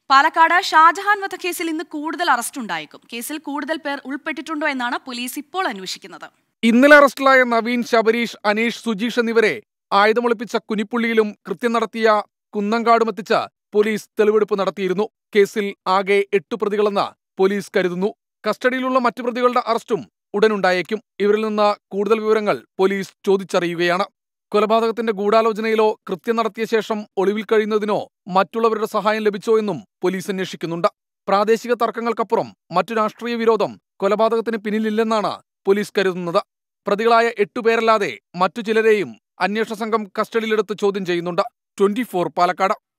പാലക്കാട് ഷാജഹാൻ വധക്കേസിൽ ഇന്ന് കൂടുതൽ അറസ്റ്റ് ഉണ്ടായേക്കും കേസിൽ കൂടുതൽ പേർ ഉൾപ്പെട്ടിട്ടുണ്ടോ എന്നാണ് പോലീസ് ഇപ്പോൾ അന്വേഷിക്കുന്നത് ഇന്നലെ അറസ്റ്റിലായ നവീൻ ശബരീഷ് അനീഷ് സുജീഷ് എന്നിവരെ ആയുധമൊളിപ്പിച്ച കുനിപ്പുള്ളിയിലും കൃത്യം നടത്തിയ കുന്നങ്കാടും എത്തിച്ച് പോലീസ് തെളിവെടുപ്പ് നടത്തിയിരുന്നു കേസിൽ ആകെ എട്ട് പ്രതികളെന്ന് പോലീസ് കരുതുന്നു കസ്റ്റഡിയിലുള്ള മറ്റു പ്രതികളുടെ അറസ്റ്റും ഉടനുണ്ടായേക്കും ഇവരിൽ നിന്ന് കൂടുതൽ വിവരങ്ങൾ പോലീസ് ചോദിച്ചറിയുകയാണ് കൊലപാതകത്തിന്റെ ഗൂഢാലോചനയിലോ കൃത്യം നടത്തിയ ശേഷം ഒളിവിൽ കഴിയുന്നതിനോ മറ്റുള്ളവരുടെ സഹായം ലഭിച്ചോ എന്നും പോലീസ് അന്വേഷിക്കുന്നുണ്ട് പ്രാദേശിക തർക്കങ്ങൾക്കപ്പുറം മറ്റു രാഷ്ട്രീയ വിരോധം കൊലപാതകത്തിന് പിന്നിലില്ലെന്നാണ് പോലീസ് കരുതുന്നത് പ്രതികളായ എട്ടുപേരല്ലാതെ മറ്റു ചിലരെയും അന്വേഷണ സംഘം കസ്റ്റഡിയിലെടുത്ത് ചോദ്യം ചെയ്യുന്നുണ്ട് ട്വന്റി പാലക്കാട്